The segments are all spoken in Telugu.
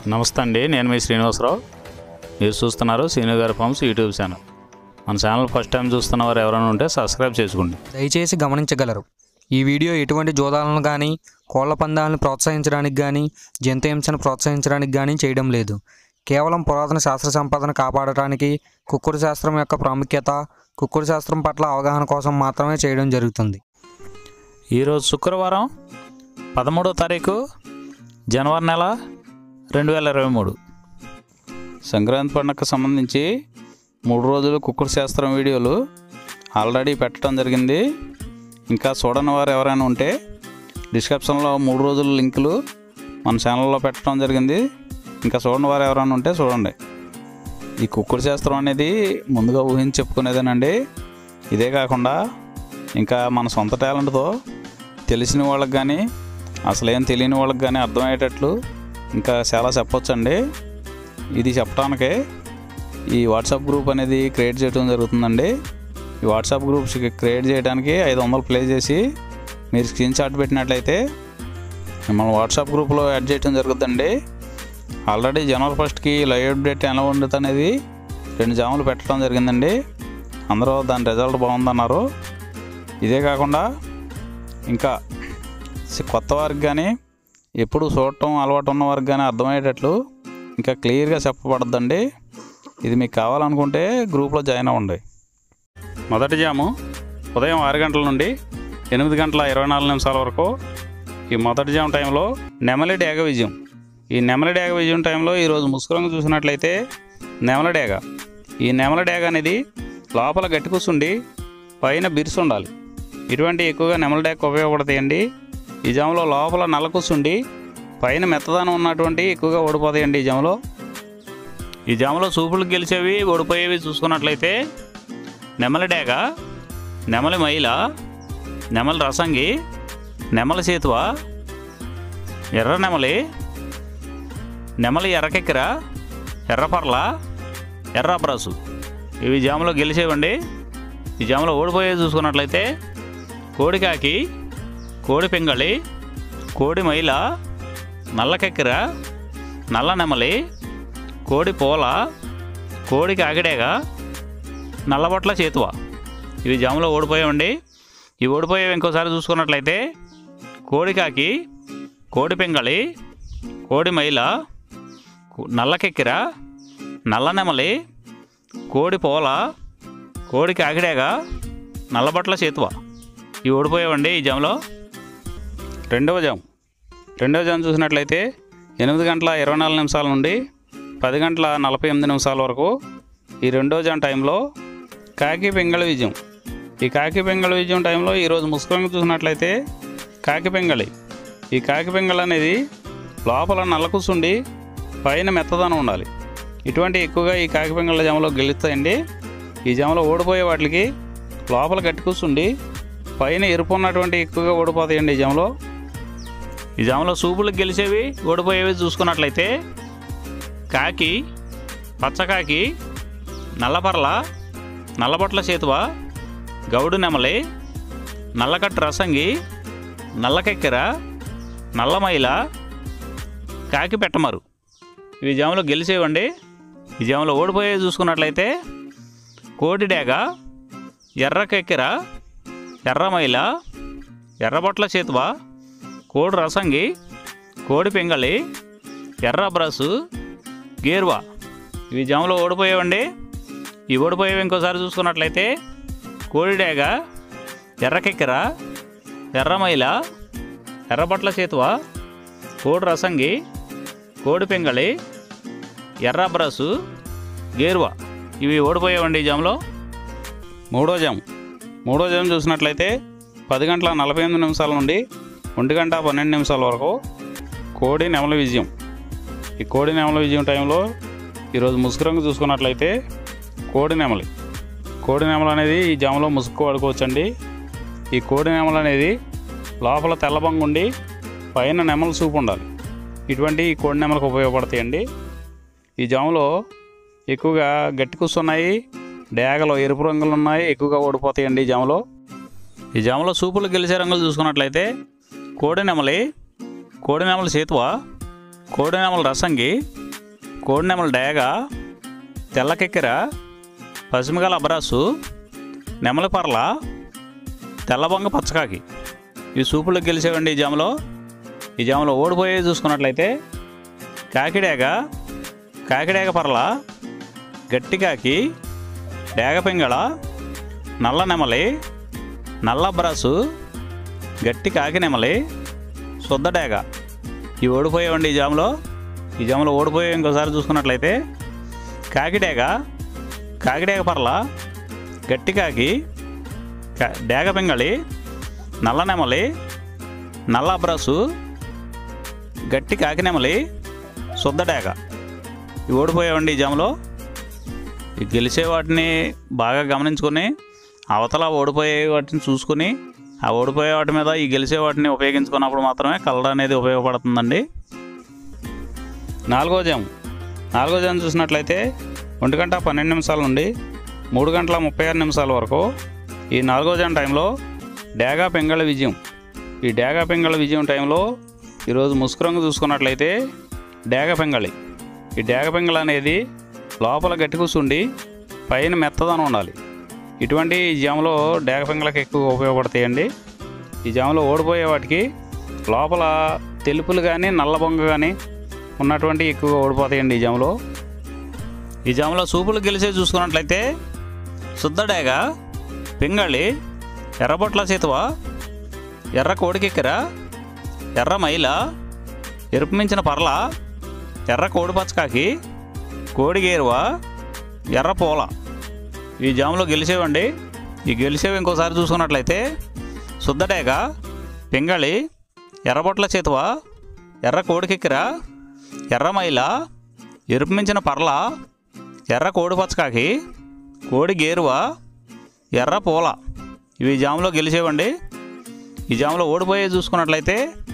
నమస్తే అండి నేను మీ శ్రీనివాసరావు మీరు చూస్తున్నారు శ్రీను గారి ఫార్మ్స్ యూట్యూబ్ ఛానల్ మన ఛానల్ ఫస్ట్ టైం చూస్తున్న వారు ఎవరైనా ఉంటే సబ్స్క్రైబ్ చేసుకోండి దయచేసి గమనించగలరు ఈ వీడియో ఎటువంటి జోదాలను కానీ కోళ్ల పందాలను ప్రోత్సహించడానికి కానీ జంతు హింసను ప్రోత్సహించడానికి కానీ చేయడం లేదు కేవలం పురాతన శాస్త్ర సంపదను కాపాడటానికి కుక్కుడు శాస్త్రం యొక్క ప్రాముఖ్యత కుక్కుడు శాస్త్రం పట్ల అవగాహన కోసం మాత్రమే చేయడం జరుగుతుంది ఈరోజు శుక్రవారం పదమూడో తారీఖు జనవరి నెల రెండు వేల ఇరవై మూడు సంక్రాంతి పండుగకు సంబంధించి మూడు రోజులు కుక్కుడు శాస్త్రం వీడియోలు ఆల్రెడీ పెట్టడం జరిగింది ఇంకా చూడని వారు ఎవరైనా ఉంటే డిస్క్రిప్షన్లో మూడు రోజుల లింకులు మన ఛానల్లో పెట్టడం జరిగింది ఇంకా చూడని వారు ఎవరైనా ఉంటే చూడండి ఈ కుక్కుడు శాస్త్రం అనేది ముందుగా ఊహించి చెప్పుకునేదేనండి ఇదే కాకుండా ఇంకా మన సొంత టాలెంట్తో తెలిసిన వాళ్ళకి కానీ అసలు ఏం తెలియని వాళ్ళకి కానీ అర్థమయ్యేటట్లు ఇంకా చాలా చెప్పొచ్చండి ఇది చెప్పడానికే ఈ వాట్సాప్ గ్రూప్ అనేది క్రియేట్ చేయడం జరుగుతుందండి ఈ వాట్సాప్ గ్రూప్స్ క్రియేట్ చేయడానికి ఐదు వందలు ప్లే చేసి మీరు స్క్రీన్ షాట్ పెట్టినట్లయితే మిమ్మల్ని వాట్సాప్ గ్రూప్లో యాడ్ చేయడం జరుగుతుందండి ఆల్రెడీ జనవరి ఫస్ట్కి లైవ్ అప్డేట్ ఎలా ఉండదు అనేది రెండు జాములు పెట్టడం జరిగిందండి అందరూ దాని రిజల్ట్ బాగుందన్నారు ఇదే కాకుండా ఇంకా సి- కొత్త వారికి కానీ ఎప్పుడు చూడటం అలవాటు ఉన్న వారికి కానీ అర్థమయ్యేటట్లు ఇంకా క్లియర్గా చెప్పబడద్దండి ఇది మీకు కావాలనుకుంటే గ్రూప్లో జాయిన్ అవ్వండి మొదటి జాము ఉదయం ఆరు గంటల నుండి ఎనిమిది గంటల ఇరవై నాలుగు నిమిషాల వరకు ఈ మొదటి జాము టైంలో నెమలి డేగ విజయం ఈ నెమలి డేగ విజయం టైంలో ఈరోజు ముసుగురంగు చూసినట్లయితే నెమలి డేగ ఈ నెమలి డేగ అనేది లోపల గట్టి కూర్చుండి పైన బిరుసు ఉండాలి ఇటువంటి ఎక్కువగా నెమలి డేగ ఉపయోగపడతాయండి ఈ జాములో లోపల నల్ల కూర్చుండి పైన మెత్తదనం ఉన్నటువంటి ఎక్కువగా ఓడిపోతాయండి ఈ జాములో ఈ జాములో సూపులు గెలిచేవి ఓడిపోయేవి చూసుకున్నట్లయితే నెమలి డేగ నెమలి మైల నెమలి రసంగి నెమలి సేతువ ఎర్ర నెమలి నెమలి ఎర్రకెక్కిర ఎర్రపర్ల ఎర్ర బ్రసు ఇవి జాములో గెలిచేవండి ఈ జాములో ఓడిపోయేది చూసుకున్నట్లయితే కోడికాకి కోడి పింగళి కోడి మైల నల్లకెక్కిర నల్ల నెమలి కోడి పోల కోడి కాకిడేగ నల్లబొట్ల చేతువ ఇవి జాములో ఓడిపోయామండి ఇవి ఓడిపోయేవి ఇంకోసారి చూసుకున్నట్లయితే కోడికాకి కోడి పింగళి కోడి మైల కు- నల్లకెక్కిర నల్ల నెమలి కోడి పోల కోడి కాకిడేగ నల్లబట్ల చేతువ ఇవి ఓడిపోయావండి ఈ జాములో రెండవ జాము రెండవ జాము చూసినట్లయితే ఎనిమిది గంటల ఇరవై నాలుగు నిమిషాల నుండి పది గంటల నలభై ఎనిమిది నిమిషాల వరకు ఈ రెండో జామ్ టైంలో కాకి పెంగళ విజయం ఈ కాకి పెంగళ విజయం టైంలో ఈరోజు ముసుకొని చూసినట్లయితే కాకి పెంగళి ఈ కాకి పెంగళ అనేది లోపల నల్ల కూసుండి పైన మెత్తదనం ఉండాలి ఇటువంటి ఎక్కువగా ఈ కాకి పెంగళ జామలో గెలుస్తాయండి ఈ జామలో ఓడిపోయే వాటికి లోపల గట్టి కూర్చుండి పైన ఎరుపు ఉన్నటువంటి ఎక్కువగా ఓడిపోతాయండి ఈ జామలో ఈ జామలో సూపులకు గెలిచేవి ఓడిపోయేవి చూసుకున్నట్లయితే కాకి పచ్చకాకి నల్లపర్ల నల్లబొట్ల చేతువ గౌడు నెమలి నల్లకట్టు రసంగి నల్లకెక్కెర నల్లమైల కాకి పెట్టమరు ఇవి జాములో గెలిచేవండి ఈ జాములో ఓడిపోయేవి చూసుకున్నట్లయితే కోడిడేగ ఎర్రకెక్కెర ఎర్రమైల ఎర్రబొట్ల చేతువ కోడి రసంగి కోడి పింగళి ఎర్ర బ్రసు గేర్వా ఇవి జాములో ఓడిపోయేవండి ఈ ఓడిపోయేవి ఇంకోసారి చూసుకున్నట్లయితే కోడిడేగ ఎర్రకెక్కెర ఎర్రమైల ఎర్రబట్ల చేతువ కోడి రసంగి కోడి పింగళి ఎర్ర బ్రసు గేరువా ఇవి ఓడిపోయేవండి ఈ జాములో మూడో జాము మూడో జాము చూసినట్లయితే పది గంటల నలభై ఎనిమిది నిమిషాల నుండి ఒంటి గంట పన్నెండు నిమిషాల వరకు కోడి నెమల విజయం ఈ కోడి నెమల విజయం టైంలో ఈరోజు ముసుగు రంగు చూసుకున్నట్లయితే కోడి నెమలి కోడి నెమలు అనేది ఈ జాములో ముసుగు వాడుకోవచ్చండి ఈ కోడి నెమలు అనేది లోపల తెల్లబంగు ఉండి పైన నెమల సూపు ఉండాలి ఇటువంటి ఈ కోడి నెమలకు ఉపయోగపడతాయండి ఈ జాములో ఎక్కువగా గట్టి కూస్తున్నాయి డేగలో ఎరుపు రంగులు ఉన్నాయి ఎక్కువగా ఓడిపోతాయండి ఈ జాములో ఈ జాములో సూపులు గెలిచే రంగులు చూసుకున్నట్లయితే కోడి నెమలి కోడి నెమలి సేతువ కోడినెమల రసంగి కోడినెమల డేగ తెల్లకెక్కెర పసిమిగల అబరాసు నెమలి పర్ల తెల్లబొంగ పచ్చకాకి ఈ సూపులకు గెలిచేవండి ఈ జామలో ఈ జామలో ఓడిపోయే చూసుకున్నట్లయితే కాకిడేగ కాకిడేగ పర్ల గట్టి కాకి డేగ పింగళ నల్ల నెమలి నల్ల బ్రాసు గట్టి కాకి నెమలి శుద్ధ డేగ ఇవి ఓడిపోయావండి ఈ జాములో ఈ జాములో ఓడిపోయే ఇంకోసారి చూసుకున్నట్లయితే కాకిడేగ కాకిడేగ పర్ల గట్టి కాకి కా- డేగ పింగళి నల్ల నెమలి నల్ల బ్రాసు గట్టి కాకి నెమలి శుద్ధ డేగ ఇవి ఓడిపోయావండి ఈ జాములో ఈ గెలిచే వాటిని బాగా గమనించుకొని అవతల ఓడిపోయే వాటిని చూసుకొని ఆ ఓడిపోయే వాటి మీద ఈ గెలిచే వాటిని ఉపయోగించుకున్నప్పుడు మాత్రమే కలర్ అనేది ఉపయోగపడుతుందండి నాలుగో జాము నాలుగో జాము చూసినట్లయితే ఒంటి గంట పన్నెండు నిమిషాల నుండి మూడు గంటల ముప్పై ఆరు నిమిషాల వరకు ఈ నాలుగో జాము టైంలో డేగా పెంగళ విజయం ఈ డేగా పెంగళ విజయం టైంలో ఈరోజు ముసుకురంగు చూసుకున్నట్లయితే డేగ పెంగళి ఈ డేగ పెంగళ అనేది లోపల గట్టి కూర్చుండి పైన మెత్తదనం ఉండాలి ఇటువంటి ఈ జాములో డేగ పెంగళకి ఎక్కువ ఉపయోగపడతాయండి ఈ జాములో ఓడిపోయే వాటికి లోపల తెలుపులు కానీ నల్ల బొంగ కానీ ఉన్నటువంటి ఎక్కువగా ఓడిపోతాయండి ఈ జాములో ఈ జాములో సూపులు గెలిచే చూసుకున్నట్లయితే శుద్ధ డేగ పింగళి ఎర్రబొట్ల చేతువ ఎర్ర కోడికెక్కెర ఎర్ర మైల ఎరుపు మించిన పర్ల ఎర్ర కోడి పచ్చకాకి కోడి గేరువ ఎర్ర పూల ఈ జాములో గెలిచేవండి ఈ గెలిచేవి ఇంకోసారి చూసుకున్నట్లయితే శుద్ధడేగ పింగళి ఎర్రబొట్ల చేతువ ఎర్ర కోడికెక్కిర ఎర్ర మైల ఎరుపు మించిన పర్ల ఎర్ర కోడి పచ్చకాకి కోడి గేరువ ఎర్ర పూల ఇవి ఈ జాములో గెలిచేవండి ఈ జాములో ఓడిపోయే చూసుకున్నట్లయితే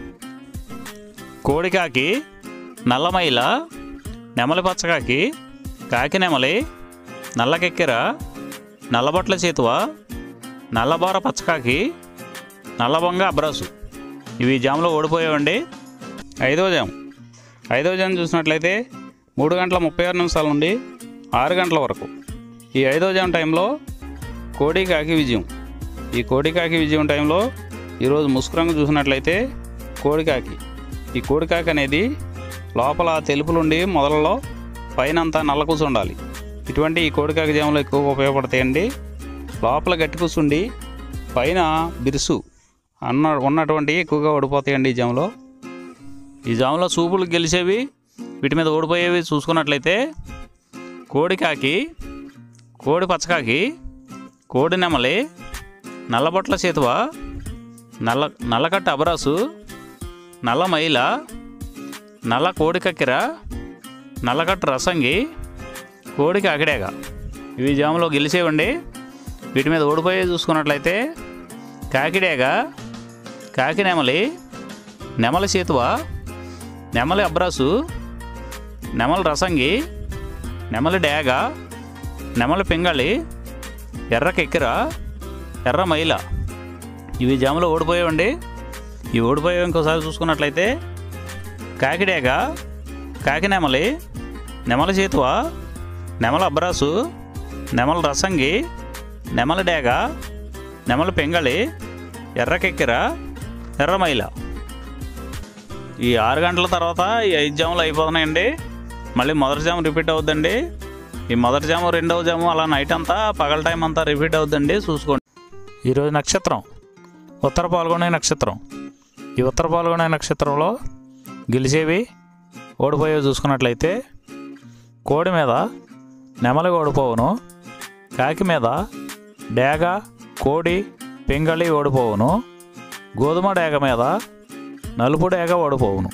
కోడికాకి నల్లమైల నెమలి పచ్చకాకి కాకి నెమలి నల్లకెక్కెర నల్లబొట్ల చేతువ నల్లబోర పచ్చకాకి నల్లబొంగ అబ్రాసు ఇవి ఈ జాములో ఓడిపోయావండి ఐదో జాము ఐదో జాము చూసినట్లయితే మూడు గంటల ముప్పై ఆరు నిమిషాల నుండి ఆరు గంటల వరకు ఈ ఐదో జాము టైంలో కోడి కాకి విజయం ఈ కోడి కాకి విజయం టైంలో ఈరోజు ముసుకురంగు చూసినట్లయితే కోడికాకి ఈ కోడికాకి అనేది లోపల తెలుపులుండి మొదలలో పైన అంతా నల్ల కూర్చుండాలి ఇటువంటి ఈ కోడికాకి జాములు ఎక్కువగా ఉపయోగపడతాయండి లోపల గట్టి కూర్చుండి పైన బిరుసు అన్న ఉన్నటువంటి ఎక్కువగా ఓడిపోతాయండి ఈ జాములో ఈ జాములో సూపులు గెలిచేవి వీటి మీద ఓడిపోయేవి చూసుకున్నట్లయితే కోడికాకి కోడి పచ్చకాకి కోడి నెమలి నల్లబొట్ల చేతువ నల్ల నల్లకట్ట అబరాసు నల్ల మైల నల్ల కోడి కక్కెర నల్లకట్ట రసంగి కోడి కాకిడేగ ఇవి జాములో గెలిచేవండి వీటి మీద ఓడిపోయే చూసుకున్నట్లయితే కాకిడేగ కాకి నెమలి నెమలి చేతువ నెమలి అబ్రాసు నెమలి రసంగి నెమలి డేగ నెమలి పింగళి ఎర్ర కెక్కెర ఎర్ర మైల ఇవి జాములో ఓడిపోయావండి ఈ ఓడిపోయావు ఇంకోసారి చూసుకున్నట్లయితే కాకిడేగ కాకి నెమలి నెమలి చేతువ నెమల అబ్రాసు నెమల రసంగి నెమలి డేగ నెమలి పెంగళి ఎర్రకెక్కెర ఎర్రమైల ఈ ఆరు గంటల తర్వాత ఈ ఐదు జాములు అయిపోతున్నాయండి మళ్ళీ మొదటి జాము రిపీట్ అవుద్దండి ఈ మొదటి జాము రెండవ జాము అలా నైట్ అంతా పగల టైం అంతా రిపీట్ అవుద్దండి చూసుకోండి ఈరోజు నక్షత్రం ఉత్తర పాల్గొనే నక్షత్రం ఈ ఉత్తర పాల్గొనే నక్షత్రంలో గెలిచేవి ఓడిపోయేవి చూసుకున్నట్లయితే కోడి మీద నెమలి ఓడిపోవును కాకి మీద డేగ కోడి పింగళి ఓడిపోవును గోధుమ డేగ మీద నలుపు డేగ ఓడిపోవును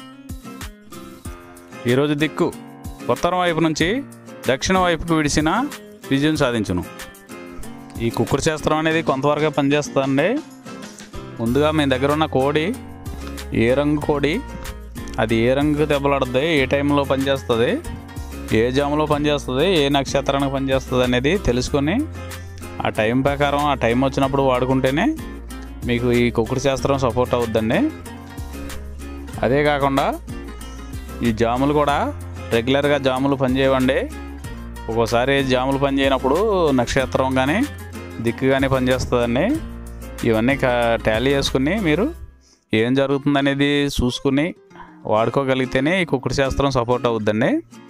ఈరోజు దిక్కు ఉత్తరం వైపు నుంచి దక్షిణ వైపుకు విడిసిన విజయం సాధించును ఈ కుక్కుడు శాస్త్రం అనేది కొంతవరకు పనిచేస్తుందండి ముందుగా మీ దగ్గర ఉన్న కోడి ఏ రంగు కోడి అది ఏ రంగు దెబ్బలాడుతుంది ఏ టైంలో పనిచేస్తుంది ఏ జాములో పనిచేస్తుంది ఏ నక్షత్రానికి పనిచేస్తుంది అనేది తెలుసుకొని ఆ టైం ప్రకారం ఆ టైం వచ్చినప్పుడు వాడుకుంటేనే మీకు ఈ కుక్కుడు శాస్త్రం సపోర్ట్ అవుద్దండి అదే కాకుండా ఈ జాములు కూడా రెగ్యులర్గా జాములు పనిచేయవండి ఒక్కోసారి జాములు పనిచేయనప్పుడు నక్షత్రం కానీ దిక్కు కానీ పనిచేస్తుందండి ఇవన్నీ టాలీ చేసుకుని మీరు ఏం జరుగుతుందనేది చూసుకుని వాడుకోగలిగితేనే ఈ కుక్కుడు శాస్త్రం సపోర్ట్ అవుద్దండి